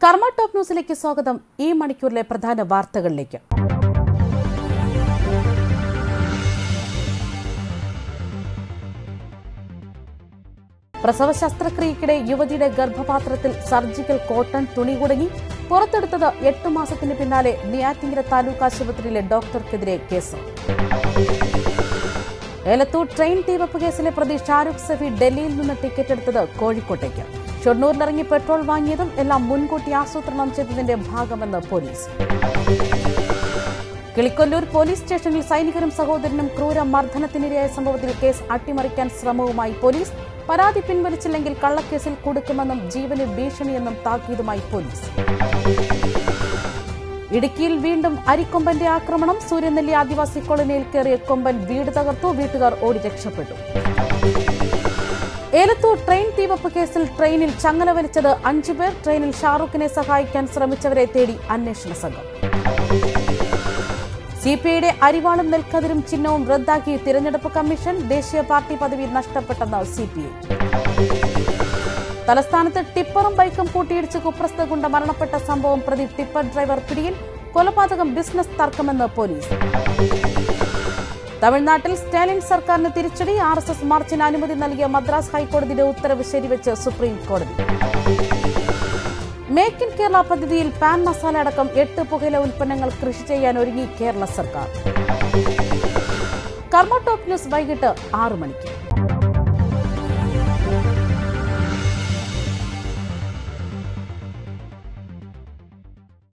കർമ്മ ടോപ്പ് ന്യൂസിലേക്ക് സ്വാഗതം ഈ മണിക്കൂറിലെ പ്രധാന വാർത്തകളിലേക്ക് പ്രസവ ശസ്ത്രക്രിയക്കിടെ യുവതിയുടെ ഗർഭപാത്രത്തിൽ സർജിക്കൽ കോട്ടൺ തുണി കുടുങ്ങി പുറത്തെടുത്തത് എട്ട് മാസത്തിന് പിന്നാലെ നെയ്യാറ്റിങ്കര താലൂക്ക് ആശുപത്രിയിലെ ഡോക്ടർക്കെതിരെ കേസ് ഏലത്തൂർ ട്രെയിൻ തീവപ്പ് കേസിലെ പ്രതി ഷാരൂഖ് സഫി ഡൽഹിയിൽ നിന്ന് ടിക്കറ്റ് എടുത്തത് കോഴിക്കോട്ടേക്ക് ഷൊർണൂരിലിറങ്ങി പെട്രോൾ വാങ്ങിയതും എല്ലാം മുൻകൂട്ടി ആസൂത്രണം ചെയ്തതിന്റെ ഭാഗമെന്ന് പോലീസ് കിളിക്കൊല്ലൂർ പോലീസ് സ്റ്റേഷനിൽ സൈനികരും സഹോദരനും ക്രൂര മർദ്ദനത്തിനിരയായ സംഭവത്തിൽ കേസ് അട്ടിമറിക്കാൻ ശ്രമവുമായി പോലീസ് പരാതി പിൻവലിച്ചില്ലെങ്കിൽ കള്ളക്കേസിൽ കൊടുക്കുമെന്നും ജീവന് ഭീഷണിയെന്നും താക്കീതുമായി പോലീസ് ഇടുക്കിയിൽ വീണ്ടും അരിക്കൊമ്പന്റെ ആക്രമണം സൂര്യനെല്ലി ആദിവാസി കോളനിയിൽ കയറിയ കൊമ്പൻ വീട് തകർത്തു വീട്ടുകാർ ഓടി രക്ഷപ്പെട്ടു ഏലത്തൂർ ട്രെയിൻ തീവപ്പ് കേസിൽ ട്രെയിനിൽ ചങ്ങല വലിച്ചത് അഞ്ചുപേർ ട്രെയിനിൽ ഷാറൂഖിനെ സഹായിക്കാൻ ശ്രമിച്ചവരെ തേടി അന്വേഷണ സംഘം സി പി ഐയുടെ അരിവാളും നെൽക്കതിരും ചിഹ്നവും റദ്ദാക്കി തിരഞ്ഞെടുപ്പ് കമ്മീഷൻ ദേശീയ പാർട്ടി പദവി നഷ്ടപ്പെട്ടെന്ന് സി പി ഐ തലസ്ഥാനത്ത് ടിപ്പറും ബൈക്കും കൂട്ടിയിടിച്ച് കുപ്രസ്ത കൊണ്ട് മരണപ്പെട്ട സംഭവം പ്രതി ടിപ്പർ ഡ്രൈവർ പിടിയിൽ കൊലപാതകം ബിസിനസ് തർക്കമെന്ന് പോലീസ് തമിഴ്നാട്ടിൽ സ്റ്റാലിൻ സർക്കാരിന് തിരിച്ചടി ആർ എസ് എസ് മാർച്ചിന് അനുമതി നൽകിയ മദ്രാസ് ഹൈക്കോടതിയുടെ ഉത്തരവ് ശരിവെച്ച് സുപ്രീം കോടതി മേക്ക് ഇൻ കേരള പദ്ധതിയിൽ പാൻ മസാല അടക്കം എട്ട് പുകയില ഉൽപ്പന്നങ്ങൾ കൃഷി ചെയ്യാൻ ഒരുങ്ങി കേരള സർക്കാർ കർമ്മ ടോപ്പ് ന്യൂസ് വൈകിട്ട് ആറു മണിക്ക്